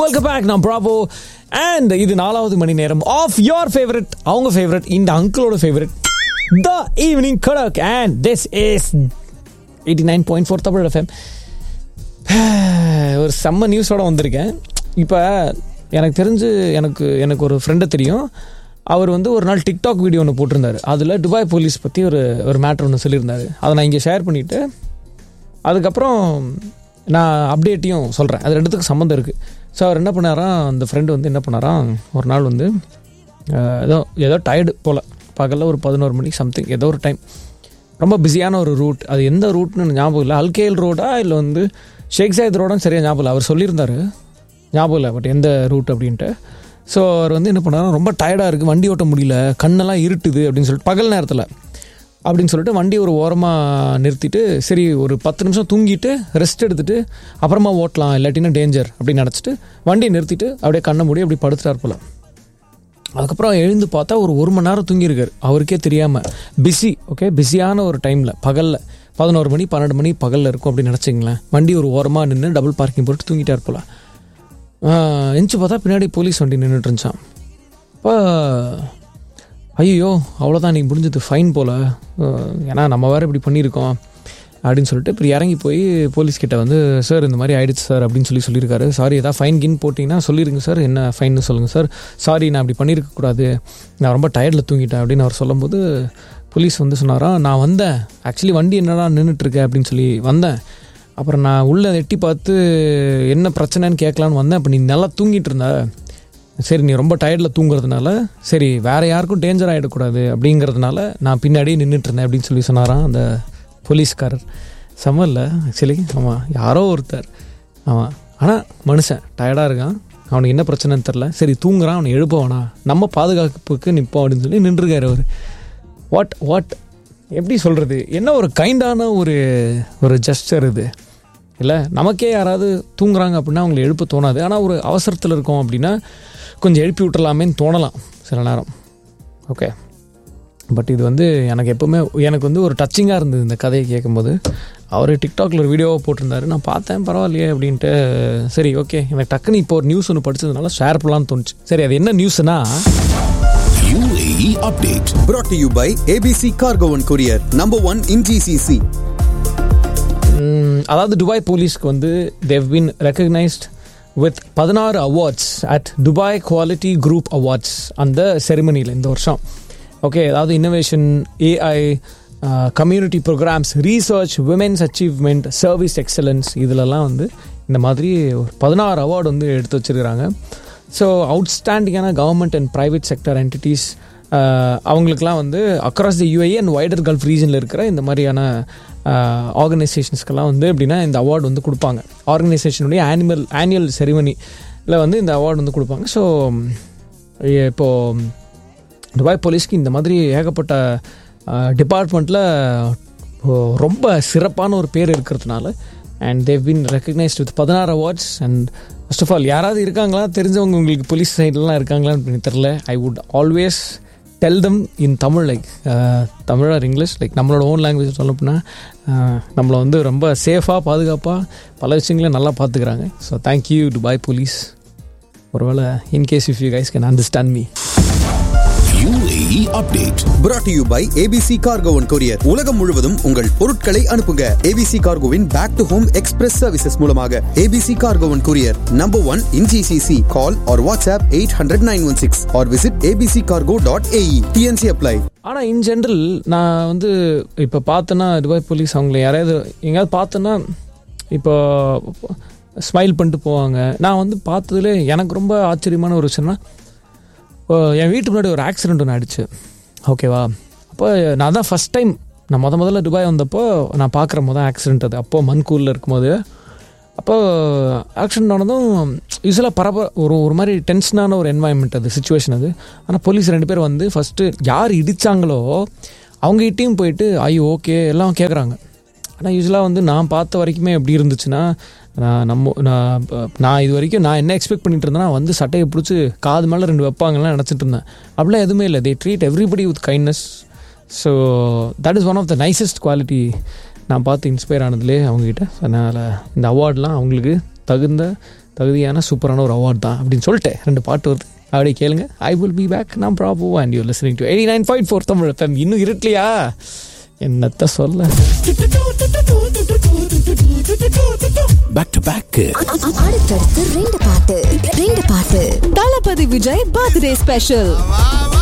Welcome back நான் Prabho and இது நாலாவது மணி நேரம் ஆஃப் யோர் ஃபேவரட் அவங்க ஃபேவரட் இந்த அங்கிளோட ஃபேவரட் த ஈவினிங் கடக் and this is eighty nine point four Tamil FM ஒரு செம்ம நியூஸோட வந்திருக்கேன் இப்போ எனக்கு தெரிஞ்சு எனக்கு எனக்கு ஒரு ஃப்ரெண்டு தெரியும் அவர் வந்து ஒரு நாள் டிக்டாக் வீடியோ ஒன்று போட்டிருந்தாரு அதில் துபாய் போலீஸ் பற்றி ஒரு ஒரு மேட்ரு ஒன்று சொல்லியிருந்தாரு அதை நான் இங்கே ஷேர் பண்ணிவிட்டு அதுக்கப்புறம் நான் அப்டேட்டையும் சொல்கிறேன் அது ரெண்டுத்துக்கும் சம்மந்தம் இருக்குது ஸோ அவர் என்ன பண்ணாராம் அந்த ஃப்ரெண்டு வந்து என்ன பண்ணாராம் ஒரு நாள் வந்து அஹ், ஏதோ ஏதோ டயர்டு போல் பகலில் ஒரு பதினோரு மணிக்கு சம்திங் ஏதோ ஒரு டைம் ரொம்ப பிஸியான ஒரு ரூட் அது எந்த ரூட்னு ஞாபகம் இல்லை அல்கேல் ரோடா இல்லை வந்து ஷேக் சாயத் ரோடான்னு சரியாக ஞாபகம் இல்லை அவர் சொல்லியிருந்தாரு ஞாபகம் இல்லை பட் எந்த ரூட் அப்படின்ட்டு ஸோ அவர் வந்து என்ன பண்ணாரு ரொம்ப டயர்டாக இருக்குது வண்டி ஓட்ட முடியல கண்ணெல்லாம் இருட்டுது அப்படின்னு சொல்லிட்டு பகல் நேரத்தில் அப்படின்னு சொல்லிட்டு வண்டி ஒரு ஓரமாக நிறுத்திட்டு சரி ஒரு பத்து நிமிஷம் தூங்கிட்டு ரெஸ்ட் எடுத்துட்டு அப்புறமா ஓட்டலாம் இல்லாட்டினா டேஞ்சர் அப்படின்னு நினச்சிட்டு வண்டியை நிறுத்திட்டு அப்படியே கண்ணை மூடி அப்படி படுத்துட்டார் போல அதுக்கப்புறம் எழுந்து பார்த்தா ஒரு ஒரு மணி நேரம் தூங்கியிருக்காரு அவருக்கே தெரியாமல் பிஸி ஓகே பிஸியான ஒரு டைமில் பகலில் பதினோரு மணி பன்னெண்டு மணி பகலில் இருக்கும் அப்படின்னு நினச்சிங்களேன் வண்டி ஒரு ஓரமாக நின்று டபுள் பார்க்கிங் போட்டு தூங்கிட்டார் போல எஞ்சி பார்த்தா பின்னாடி போலீஸ் வண்டி நின்றுட்டு இருந்துச்சான் அப்போ ஐயோ அவ்வளோதான் நீ முடிஞ்சது ஃபைன் போல் ஏன்னா நம்ம வேறு இப்படி பண்ணியிருக்கோம் அப்படின்னு சொல்லிட்டு இப்படி இறங்கி போய் போலீஸ் கிட்ட வந்து சார் இந்த மாதிரி ஆயிடுச்சு சார் அப்படின்னு சொல்லி சொல்லியிருக்காரு சாரி ஏதாவது ஃபைன் கின் போட்டிங்கன்னா சொல்லிருங்க சார் என்ன ஃபைன்னு சொல்லுங்கள் சார் சாரி நான் அப்படி பண்ணியிருக்க கூடாது நான் ரொம்ப டயர்டில் தூங்கிட்டேன் அப்படின்னு அவர் சொல்லும்போது போலீஸ் வந்து சொன்னாராம் நான் வந்தேன் ஆக்சுவலி வண்டி என்னடா நின்றுட்டுருக்க அப்படின்னு சொல்லி வந்தேன் அப்புறம் நான் உள்ளே எட்டி பார்த்து என்ன பிரச்சனைன்னு கேட்கலான்னு வந்தேன் அப்போ நீ நல்லா தூங்கிட்டு இருந்த சரி நீ ரொம்ப டயர்டில் தூங்குறதுனால சரி வேறு யாருக்கும் டேஞ்சர் ஆகிடக்கூடாது அப்படிங்கிறதுனால நான் பின்னாடியே நின்றுட்டு இருந்தேன் அப்படின்னு சொல்லி சொன்னாராம் அந்த போலீஸ்காரர் செம்ம இல்லை ஆக்சுவலி ஆமாம் யாரோ ஒருத்தர் ஆமாம் ஆனால் மனுஷன் டயர்டாக இருக்கான் அவனுக்கு என்ன பிரச்சனைன்னு தெரில சரி தூங்குறான் அவனை எழுப்ப வேணாம் நம்ம பாதுகாப்புக்கு நிற்போம் அப்படின்னு சொல்லி நின்றுருக்காரு அவர் வாட் வாட் எப்படி சொல்கிறது என்ன ஒரு கைண்டான ஒரு ஒரு ஜஸ்டர் இது இல்லை நமக்கே யாராவது தூங்குறாங்க அப்படின்னா அவங்களை எழுப்ப தோணாது ஆனால் ஒரு அவசரத்தில் இருக்கோம் அப்படின்னா கொஞ்சம் எழுப்பி விட்டுறலாமேன்னு தோணலாம் சில நேரம் ஓகே பட் இது வந்து எனக்கு எப்போவுமே எனக்கு வந்து ஒரு டச்சிங்காக இருந்தது இந்த கதையை கேட்கும்போது அவர் டிக்டாக்ல ஒரு வீடியோவை போட்டிருந்தாரு நான் பார்த்தேன் பரவாயில்லையே அப்படின்ட்டு சரி ஓகே எனக்கு டக்குன்னு இப்போ ஒரு நியூஸ் ஒன்று படிச்சதுனால ஷேர் பண்ணலான்னு தோணுச்சு சரி அது என்ன நியூஸ்னா UAE update. brought to you by ABC Cargo and Courier, number one in GCC. ம், அதாவது துபாய் போலீஸ்க்கு வந்து தேவ் பின் ரெக்கக்னைஸ்ட் வித் பதினாறு awards at Dubai quality group awards அந்த செரிமனியில் இந்த வருஷம் ஓகே அதாவது innovation AI community programmes research women's achievement service excellence இதிலெல்லாம் வந்து இந்த மாதிரி ஒரு பதினாறு அவார்டு வந்து எடுத்து வச்சிருக்கிறாங்க ஸோ அவுட்ஸ்டாண்டிங்கான government and private sector entities அவங்களுக்குலாம் வந்து across the UAE and wider Gulf ரீஜனில் இருக்கிற இந்த மாதிரியான ஆர்கனைசேஷன்ஸ்க்கெல்லாம் வந்து எப்படின்னா இந்த அவார்டு வந்து கொடுப்பாங்க ஆர்கனைசேஷனுடைய ஆனிமல் ஆனுவல் செரிமனியில் வந்து இந்த அவார்டு வந்து கொடுப்பாங்க ஸோ இப்போது துபாய் போலீஸ்க்கு இந்த மாதிரி ஏகப்பட்ட டிபார்ட்மெண்ட்டில் ரொம்ப சிறப்பான ஒரு பேர் இருக்கிறதுனால and they've been recognised with பதினாறு awards and first of all யாராவது இருக்காங்களா தெரிஞ்சவங்க உங்களுக்கு போலீஸ் சைட்லலாம் இருக்காங்களான்னு தெரில I would always tell them in Tamil like Tamil or English like நம்மளோட ஓன் லாங்குவேஜ் சொல்ல போனால் நம்மளை வந்து ரொம்ப சேஃபாக பாதுகாப்பாக பல விஷயங்களை நல்லா பார்த்துக்கிறாங்க ஸோ தேங்க்யூ துபாய் போலீஸ் ஒருவேளை in case if you guys can understand me UAE update. brought to you by ABC Cargo and Courier. உலகம் முழுவதும் உங்கள் பொருட்களை அனுப்புங்க ABC Cargoவின் back to home express services மூலமாக ABC Cargo and Courier, number one in GCC. Call or WhatsApp 800-916 or visit abccargo.ae. TNC apply. ஆனால் in general நான் வந்து இப்போ பார்த்தேன்னா துபாய் போலீஸ் அவங்கள யாரையாவது எங்கேயாவது பார்த்தேன்னா இப்போ ஸ்மைல் பண்ணிட்டு போவாங்க நான் வந்து பார்த்ததுல எனக்கு ரொம்ப ஆச்சரியமான ஒரு விஷயம்னா இப்போ என் வீட்டு முன்னாடி ஒரு ஆக்சிடென்ட் ஒன்று ஆயிடுச்சு ஓகேவா அப்போ நான் தான் ஃபஸ்ட் டைம் நான் முத முதல்ல துபாய் வந்தப்போ நான் பார்க்குற முத ஆக்சிடென்ட் அது அப்போ மன்கூரில் இருக்கும்போது அப்போ ஆக்சிடென்ட் ஆனதும் யூஸ்வலாக பரப ஒரு ஒரு மாதிரி டென்ஷனான ஒரு என்வாயன்மெண்ட் அது சுச்சுவேஷன் அது ஆனால் போலீஸ் ரெண்டு பேர் வந்து ஃபஸ்ட்டு யார் இடித்தாங்களோ அவங்ககிட்டையும் போயிட்டு ஐயோ ஓகே எல்லாம் கேட்குறாங்க ஆனால் யூஸ்வலாக வந்து நான் பார்த்த வரைக்குமே எப்படி இருந்துச்சுன்னா நான் நம்ம நான் ப- நான் இது வரைக்கும் நான் என்ன எக்ஸ்பெக்ட் பண்ணிட்டு இருந்தேன்னா வந்து சட்டையை பிடிச்சி காது மேலே ரெண்டு வைப்பாங்கலாம் நினச்சிட்டு இருந்தேன் அப்படிலாம் எதுவுமே இல்லை they treat everybody with kindness so that is one of the nicest quality நான் பார்த்து இன்ஸ்பயர் ஆனதுலே அவங்ககிட்ட அதனால் இந்த அவார்ட்லாம் அவங்களுக்கு தகுந்த தகுதியான சூப்பரான ஒரு அவார்ட் தான் அப்படின்னு சொல்லிட்டு ரெண்டு பாட்டு வருது அப்படியே கேளுங்க ஐ வில் பி பேக் நான் Prabho and you listening to eighty nine point four Tamil FM. இன்னும் இருட்டலையா என்னத்த சொல்ல Back to back. அடுத்தடுத்து ரெண்டு பாட்டு ரெண்டு பாட்டு தளபதி விஜய் பர்த்டே ஸ்பெஷல்